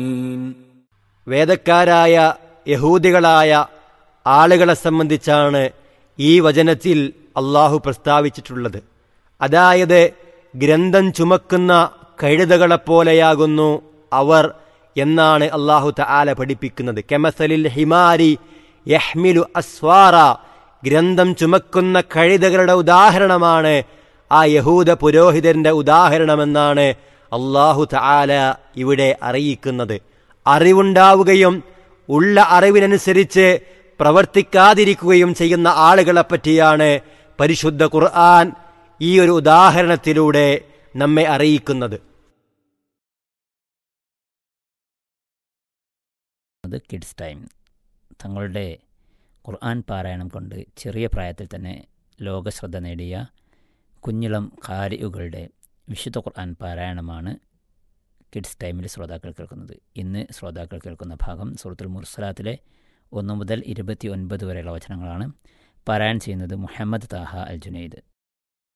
വേദക്കാരായ യഹൂദികളായ ആളുകളെ സംബന്ധിച്ചാണ് ഈ വചനത്തിൽ അള്ളാഹു പ്രസ്താവിച്ചിട്ടുള്ളത് അതായത് ഗ്രന്ഥം ചുമക്കുന്ന കഴുതകളെപ്പോലെയാകുന്നു അവർ എന്നാണ് അള്ളാഹു തആല പഠിപ്പിക്കുന്നത് കെമസലിൽ ഹിമാരി യഹ്മിലു അസ്വാറ ഗ്രന്ഥം ചുമക്കുന്ന കഴുതകളുടെ ഉദാഹരണമാണ് ആ യഹൂദ പുരോഹിതന്റെ ഉദാഹരണമെന്നാണ് അള്ളാഹു തആല ഇവിടെ അറിയിക്കുന്നത് അറിവുണ്ടാവുകയും ഉള്ള അറിവിനനുസരിച്ച് പ്രവർത്തിക്കാതിരിക്കുകയും ചെയ്യുന്ന ആളുകളെ പറ്റിയാണ് പരിശുദ്ധ ഖുർആൻ ഈ ഒരു ഉദാഹരണത്തിലൂടെ നമ്മെ അറിയിക്കുന്നത് അത് കിഡ്സ് ടൈം തങ്ങളുടെ ഖുർആൻ പാരായണം കൊണ്ട് ചെറിയ പ്രായത്തിൽ തന്നെ ലോകശ്രദ്ധ നേടിയ കുഞ്ഞിളം ഖാരിയുകളുടെ വിശുദ്ധ ഖുർആൻ പാരായണമാണ് കിഡ്സ് ടൈമിൽ ശ്രോതാക്കൾ കേൾക്കുന്നത് ഇന്ന് ശ്രോതാക്കൾ കേൾക്കുന്ന ഭാഗം സൂറത്തുൽ മുർസലാത്തിലെ ഒന്ന് മുതൽ ഇരുപത്തി ഒൻപത് വരെയുള്ള വചനങ്ങളാണ് പാരായണം ചെയ്യുന്നത് മുഹമ്മദ് താഹ അൽ ജുനൈദ്